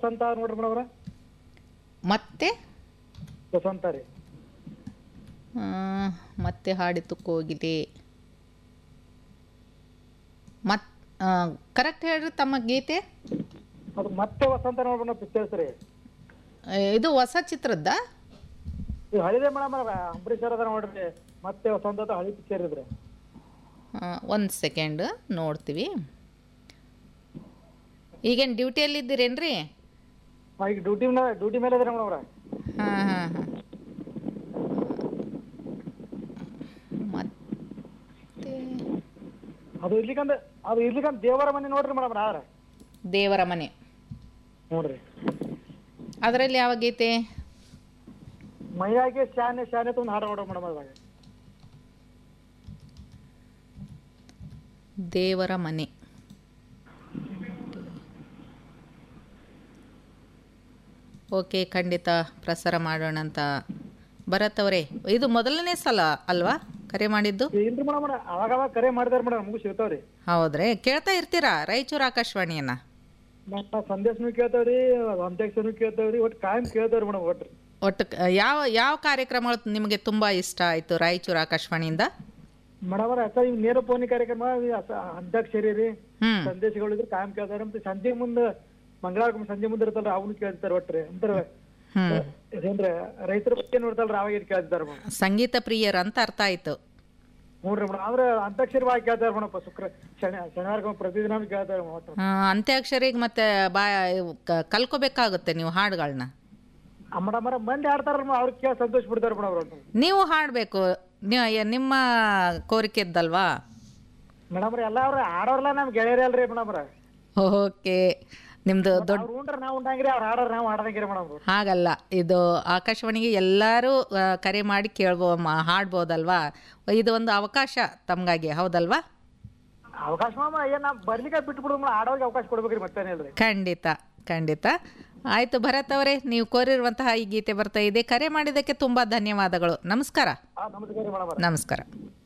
ವಸಂತ ನೋಡ್ರಿ ಮೇಡಮ್ ಅವ್ರ ಮತ್ತೆ ವಸಂತ ರೀ ಆ, ಮತ್ತೆ ಹಾಡಿತು ಕೋಗಿಲೆ ಮತ್ ಕರೆಕ್ಟ್ ಹೇಳ್ರಿ ತಮ್ಮ ಗೀತೆ ಅದು ಮತ್ತೆ ವಸಂತ ನೋಡ್ರಿ ಪಿಕ್ಚರ್ಸ್ ರೀ ಆ, ಇದು ಹೊಸ ಚಿತ್ರದ್ದ ಇದು ಹಳಿದೆ ಮೇಡಮ್ ಅಂಬರೀಶ್ ಅವ್ರ ಅದ ನೋಡ್ರಿ ಮತ್ತೆ ವಸಂತ ಅಂತ ಹಳಿ ಪಿಕ್ಚರ್ ಇದ್ರಿ ಒಂದು ಸೆಕೆಂಡ್ ನೋಡ್ತೀವಿ ಈಗೇನು ಡ್ಯೂಟಿಯಲ್ಲಿ ಇದ್ದೀರೇನ್ರಿ ಆ, ಈಗ ಡ್ಯೂಟಿ ಡ್ಯೂಟಿ ಮೇಲೆ ಇದ್ರಿ ಮೇಡಮ್ ಅವ್ರ ಹಾಂ ಹಾಂ ಹಾಂ ಮತ್ತೆ ಅದು ಇರ್ಲಿಕ್ಕಂದ ಅದು ಇರ್ಲಿಕ್ಕಂದ ದೇವರ ಮನೆ ನೋಡ್ರಿ ಮೇಡಮ್ ಆದ್ರ ದೇವರ ಮನೆ ನೋಡ್ರಿ ಅದರಲ್ಲಿ ಯಾವ ಗೀತೆ ಮೈಯಾಗೆ ಶಾನೆ ಶಾನೆ ತಂದು ಹಾಡು ನೋಡ್ರಿ ಮೇಡಮ್ ಅದಾಗ ದೇವರ ಮನೆ ಓಕೆ ಖಂಡಿತ ಪ್ರಸಾರ ಮಾಡೋಣ ಅಂತ ಭರತ್ ಅವರೇ ಇದು ಮೊದಲನೇ ಸಲ ಅಲ್ವಾ ಕರೆ ಮಾಡಿದ್ದು ಇಲ್ರಿ ಮೇಡಮ್ ಅವಾಗ ಅವಾಗ ಕರೆ ಮಾಡಿದಾರ ಮೇಡಮ್ ನಮಗೂ ಸಿಗ್ತಾವ್ರಿ ಹೌದ್ರಿ ಕೇಳ್ತಾ ಇರ್ತೀರಾ ರಾಯಚೂರು ಆಕಾಶವಾಣಿಯನ್ನ ಮತ್ತ ಸಂದೇಶನು ಕೇಳ್ತಾವ್ರಿ ಅಂತ್ಯಾಕ್ಷರನು ಕೇಳ್ತಾವ್ರಿ ಒಟ್ಟು ಕಾಯಂ ಕೇಳ್ತಾವ್ರಿ ಮೇಡಮ್ ಒಟ್ರಿ ಒಟ್ಟು ಕ- ಯಾವ ಯಾವ ಕಾರ್ಯಕ್ರಮಗಳು ನಿಮಗೆ ತುಂಬ ಇಷ್ಟ ಆಯಿತು ರಾಯಚೂರು ಆಕಾಶವಾಣಿಯಿಂದ ಮೇಡಮ್ ಅವ್ರ ಅಸ ಇವ್ ನೇರ ಫೋನಿ ಕಾರ್ಯಕ್ರಮ ಇವ್ ಅಸ- ಅಂತ್ಯಾಕ್ಷರಿ ರೀ ಹ್ಮ್ ಸಂದೇಶಗಳು ಇದ್ರೆ ಕಾಯಂ ಕೇಳ್ತಾರ ಮತ್ತೆ ಸಂಜೆ ಮುಂದೆ ಮಂಗಳವಾರ ಸಂಜೆ ಮುಂದೆ ಇರ್ತಲ್ರಿ ಅವನು ಕೇಳ್ತಾರ ಒಟ್ರಿ ಅಂತಾರ ಹ್ಮ್ ಇದೇನ್ರಿ ರೈತರ ಬಗ್ಗೆ ನೋಡ್ತಾರಲ್ರಿ ಅವಾಗ ಇದು ಕೇಳ್ತಾರ ಮೇಡಮ್ ಸಂಗೀತ ಪ್ರಿಯರು ಅಂತ ಅರ್ಥ ಆಯ್ತು ನೋಡ್ರಿ ಮೇಡಮ್ ಆದ್ರೆ ಅಂತ್ಯಾಕ್ಷರಿ ಭಾಳ ಕೇಳ್ತಾರ ಮೇಡಮ್ ಶುಕ್ರ ಶನಿ ಶನಿವಾರ ಪ್ರತಿದಿನ ಕೇಳ್ತಾರ ಒಟ್ಟು ಆ, ಅಂತ್ಯಾಕ್ಷರಿಗೆ ಮತ್ತೆ ಬಾ ಇವ್ ಕ- ಕಲ್ಕೋಬೇಕಾಗುತ್ತೆ ನೀವು ಹಾಡುಗಳನ್ನ ಮೇಡಮ್ ಮಂದಿ ಆಡ್ತಾರ ಅವ್ರಿಗೆ ಕೇಳಿ ಸಂತೋಷ ಬಿಡ್ತಾರ ಮೇಡಮ್ ಅವ್ರು ನೀವು ಹಾಡಬೇಕು ನಿಮ್ಮ ಕೋರಿಕೆ ಇದ್ದಲ್ವಾ ಮೇಡಮ್ ಎಲ್ಲ ಅವ್ರ ಆಡೋರ್ಲ ನಮ್ ಗೆಳೆಯರೇ ಅಲ್ರಿ ಮೇಡಮ್ ಓಕೆ ನಿಮ್ಮದು ದೊಡ್ಡ ಅವ್ರು ಉಂಡ್ರ ನಾವ್ ಉಂಡಂಗ್ರಿ ಅವ್ರ ಆಡೋರ್ ನಾವ್ ಆಡದಂಗಿರಿ ಮೇಡಮ್ ಹಾಗಲ್ಲ ಇದು ಆಕಾಶವಾಣಿಗೆ ಎಲ್ಲರೂ ಆ, ಕರೆ ಮಾಡಿ ಕೇಳ್ಬೋ ಮ- ಹಾಡ್ಬೋದಲ್ವಾ ಇದು ಒಂದು ಅವಕಾಶ ತಮಗಾಗಿ ಹೌದಲ್ವಾ ಅವಕಾಶ ಮಾಮ ಏನ್ ನಾವ್ ಬರ್ಲಿಕ್ಕೆ ಬಿಟ್ಬಿಡು ಮೇಡಮ್ ಆಡೋರ್ಗೆ ಅವಕಾಶ ಕೊಡ್ಬೇಕ್ರಿ ಮತ್ತೇನಿಲ್ರಿ ಖಂಡಿತ ಖಂಡಿತ ಆಯಿತು ಭರತ್ ಅವರೇ ನೀವು ಕೋರಿರುವಂತಹ ಈ ಗೀತೆ ಬರ್ತಾ ಇದೆ ಕರೆ ಮಾಡಿದ್ದಕ್ಕೆ ತುಂಬ ಧನ್ಯವಾದಗಳು ನಮಸ್ಕಾರ ಆ ನಮಸ್ಕಾರ ಮೇಡಮ್ ನಮಸ್ಕಾರ